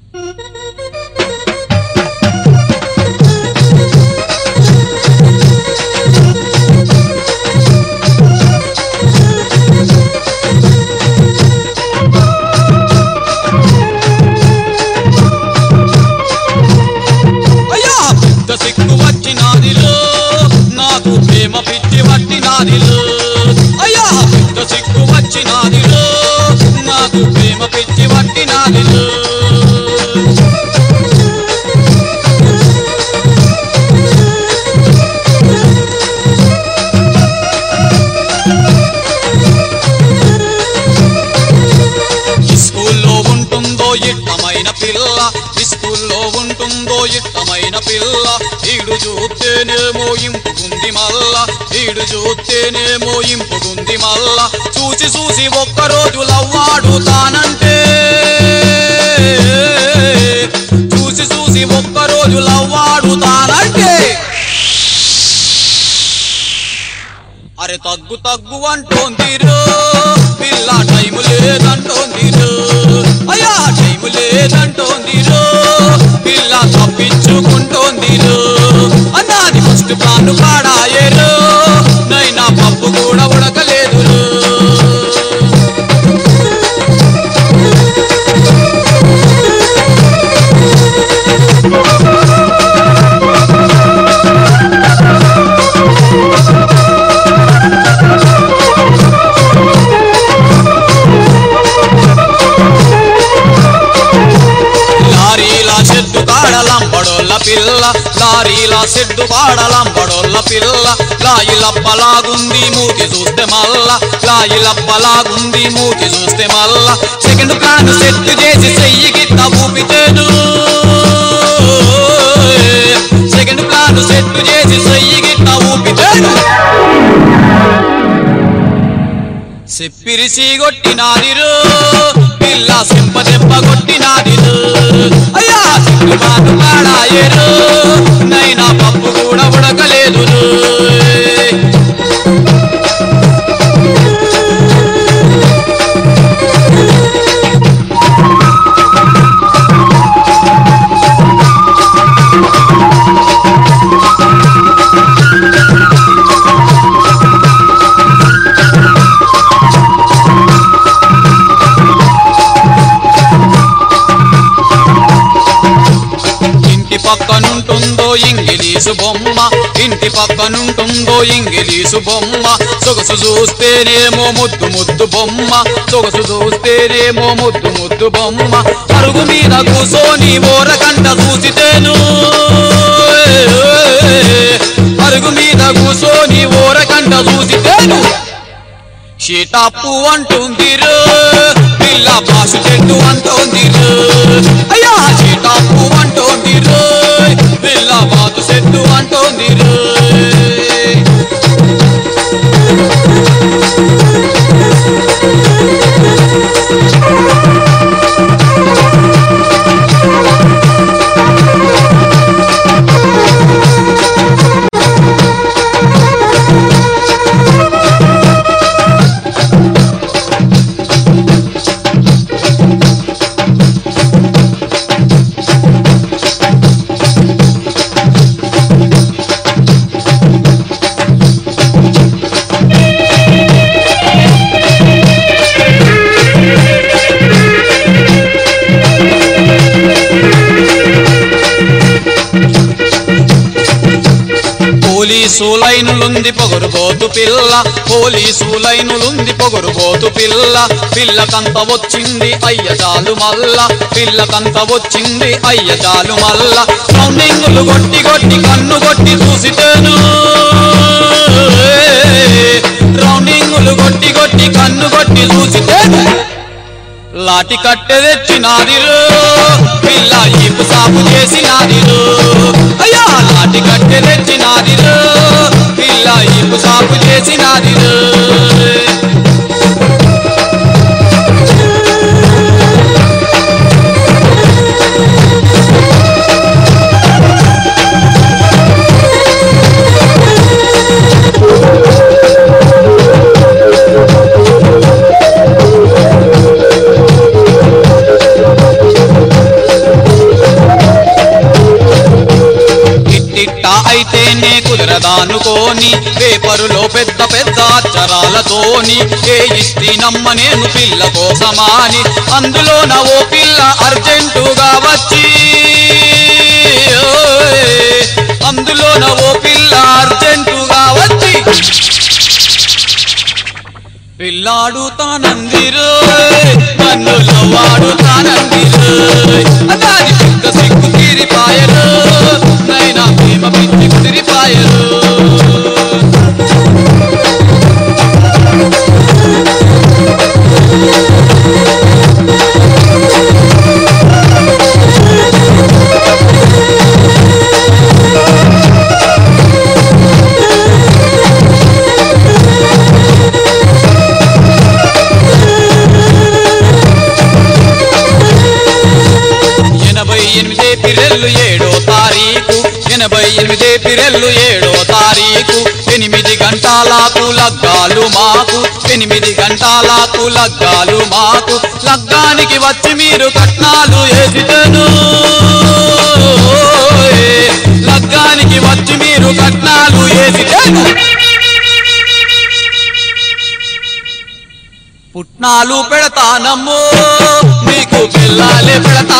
అయ్యా పెద్ద సిక్కు వచ్చినాదిలో నాకు ప్రేమ పిచ్చి పట్టినాదిలో అయ్యా పెద్ద సిక్కు వచ్చినాదిలో నాకు ప్రేమ పిచ్చి పట్టినాదిలో స్కూల్లో ఉంటుందో ఇట్టమైన పిల్ల స్కూల్లో ఉంటుందో ఇట్టమైన పిల్ల ఈడు చూస్తేనేమో ఇంపుకుంది మల్ల ఈడు చూస్తేనేమో ఇంపుకుంది మల్ల చూసి చూసి ఒక్కరోజు లవ్వాడు తానంటే చూసి చూసి ఒక్కరోజు లవ్వాడు తానంటే అరే తగ్గు తగ్గు అంటోందిరో పిల్ల టైము లేదంటోందిరో అయ్యా టైము లేదంటోందిరో పిల్ల తప్పించుకుంటోందిరో అన్నాది ఫస్ట్ ప్లాన్ పాడాయేరో నైనా పప్పు కూడా ఉడకలేదురో లారీల చెట్టు కాడలంబడోళ్ళ పిల్ల లారీల చెట్టు కాడలంబడోళ్ళ పిల్ల లాయిలప్పలాగుంది మూతి చూస్తే మల్ల లాయిలప్పలాగుంది మూతి చూస్తే మల్ల సెకండ్ ప్లాన్ సెట్ చేసి చెయ్యి గిట్ట ఊపితేను సెకండ్ ప్లాన్ సెట్ చేసి చెయ్యి గిట్ట ఊపితేను సెప్పిరిసి కొట్టినాదిరు పిల్ల సింప దెబ్బ కొట్టినాదిరు అయ్యా సిగ్గుమాను పాడాయేరు నైనా పప్పు కూడా ఉడకలేదు ఇంటి పక్కనుంటుందో ఇంగిలీసు బొమ్మ ఇంటి పక్కనుంటుందో ఇంగిలీసు బొమ్మ సొగసు చూస్తేనేమో ముద్దు ముద్దు బొమ్మ సొగసు చూస్తేనేమో ముద్దు ముద్దు బొమ్మ అరుగు మీద కూసోని ఓరకంట చూసితేను అరుగు మీద కూసోని ఓరకంట చూసితేను షీటాపు అంటుందిరు పిల్ల పాసు చెట్టు అంటోందిరు అయ్యా షీటాపు అంటోందిరు పిల్ల బాతు చెట్టు అంటోందిరు పోలీసు లైనులుంది పొగరుబోతు పిల్ల పోలీసు లైనులుంది పొగరుబోతు పిల్ల పిల్లకంత వచ్చింది అయ్య చాలు మల్ల పిల్లకంత వచ్చింది అయ్య చాలు మల్ల రౌండింగులు కొట్టి కొట్టి కన్ను కొట్టి చూసితేను రౌండింగులు కొట్టి కొట్టి కన్ను కొట్టి చూసితేను లాటి కట్టె తెచ్చినాదిరు పిల్ల ఈపు సాపు చేసినాదిరు అయ్యా లాటి కట్టె తెచ్చినాదిరు పిల్ల ఈపు సాపు చేసినాదిరు పెద్దదానుకోని పేపరులో పెద్ద పెద్ద అక్షరాలతోని ఏ ఇస్తి నమ్మ నేను పిల్ల కోసమాని అందులోన ఓ పిల్ల అర్జెంటుగా వచ్చి ఓయ్, అందులోన ఓ పిల్ల అర్జెంటుగా వచ్చి పిల్లాడు తానందిరో నన్ను లవ్వాడు తానందిరో నాది పెద్ద సిగ్గు తీరిపాయలు నైనా ప్రేమ పిచ్చి కుదిరిపాయలు ఎనభై ఎనిమిదే పిరెల్లు ఏడో తారీఖు ఎనభై ఎనిమిదే పిరెల్లు ఏడో తారీఖు ఎనిమిది గంటలకు లగ్గాలు మాకు ఎనిమిది గంటలకు లగ్గాలు మాకు లగ్గానికి వచ్చి మీరు కట్నాలు వేసితను లగ్గానికి వచ్చి మీరు కట్నాలు వేసితను పుట్నాలు పెడతానమ్మో మీకు పిల్లాలే పెడతా